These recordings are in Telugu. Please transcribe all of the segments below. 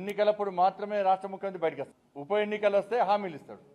ఎన్నికలప్పుడు మాత్రమే రాష్ట్ర ముఖ్యమంత్రి బయటకు వస్తాడు ఉప ఎన్నికలు వస్తే హామీలు ఇస్తాడు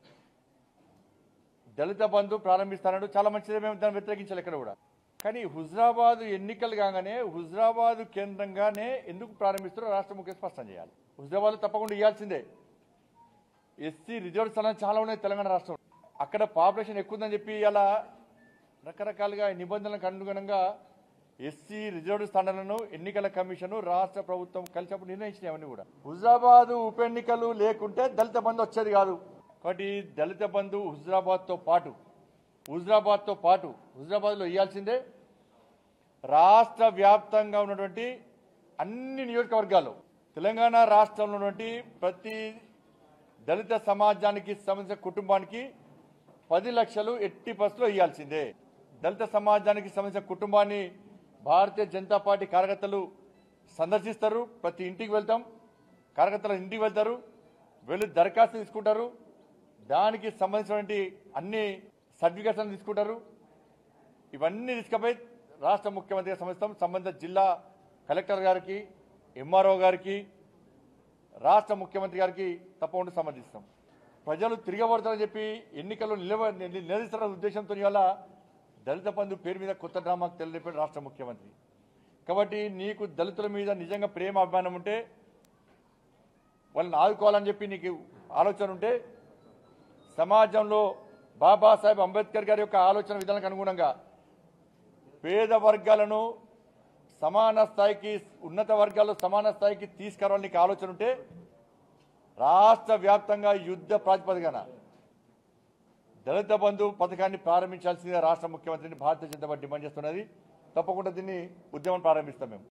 దళిత బంధు ప్రారంభిస్తానడు చాలా మంచిదే మేము దాన్ని వ్యతిరేకించాలి ఇక్కడ కూడా కానీ హుజరాబాద్ ఎన్నికలు కాగానే హుజరాబాద్ కేంద్రంగానే ఎందుకు ప్రారంభిస్తారో రాష్ట్ర ముఖ్య స్పష్టం చేయాలి హుజరాబాద్ తప్పకుండా ఇవ్వాల్సిందే ఎస్సీ రిజర్వ్ స్థలాలు చాలా ఉన్నాయి తెలంగాణ రాష్ట్రం అక్కడ పాపులేషన్ ఎక్కువ ఉందని చెప్పి ఇలా రకరకాలుగా ఈ నిబంధనలకు అనుగుణంగా ఎస్సీ రిజర్వ్డ్ స్థానాలను ఎన్నికల కమిషన్ రాష్ట్ర ప్రభుత్వం కలిసినప్పుడు నిర్ణయించినాయి అవన్నీ కూడా హుజరాబాద్ ఉప ఎన్నికలు లేకుంటే దళిత బంధు వచ్చేది కాదు కాబట్టి దళిత బంధు హుజరాబాద్తో పాటు హుజరాబాద్తో పాటు హుజరాబాద్లో ఇవ్వాల్సిందే రాష్ట్ర వ్యాప్తంగా ఉన్నటువంటి అన్ని నియోజకవర్గాల్లో తెలంగాణ రాష్ట్రంలో ఉన్నటువంటి ప్రతి దళిత సమాజానికి సంబంధించిన కుటుంబానికి పది లక్షలు ఎట్టి బస్సులో ఇవ్వాల్సిందే దళిత సమాజానికి సంబంధించిన కుటుంబాన్ని భారతీయ జనతా పార్టీ కార్యకర్తలు సందర్శిస్తారు ప్రతి ఇంటికి వెళ్తాం కార్యకర్తలు ఇంటికి వెళ్తారు వెళ్ళి దరఖాస్తు తీసుకుంటారు దానికి సంబంధించినటువంటి అన్ని సర్టిఫికేట్స్ తీసుకుంటారు ఇవన్నీ తీసుకుపోయి రాష్ట్ర ముఖ్యమంత్రిగా సమస్తం సంబంధిత జిల్లా కలెక్టర్ గారికి ఎంఆర్ఓ గారికి రాష్ట్ర ముఖ్యమంత్రి గారికి తప్పకుండా సమర్థిస్తాం ప్రజలు తిరగబడతారని చెప్పి ఎన్నికల్లో నిలవ నిల- నిలదీస్తారన్న ఉద్దేశంతో ఇవాళ దళిత బంధు పేరు మీద కొత్త డ్రామాకు తెలియపాడు రాష్ట్ర ముఖ్యమంత్రి కాబట్టి నీకు దళితుల మీద నిజంగా ప్రేమ అభిమానం ఉంటే వాళ్ళని ఆదుకోవాలని చెప్పి నీకు ఆలోచన ఉంటే సమాజంలో బాబాసాహెబ్ అంబేద్కర్ గారి యొక్క ఆలోచన విధానానికి అనుగుణంగా పేద వర్గాలను సమాన స్థాయికి ఉన్నత వర్గాల్లో సమాన స్థాయికి తీసుకురావాలని నీకు ఆలోచన ఉంటే రాష్ట్ర వ్యాప్తంగా యుద్ధ ప్రాతిపదికన దళిత బంధు పథకాన్ని ప్రారంభించాల్సిందిగా రాష్ట్ర ముఖ్యమంత్రిని భారతీయ జనతా పార్టీ డిమాండ్ చేస్తున్నది తప్పకుండా దీన్ని ఉద్యమం ప్రారంభిస్తాం మేము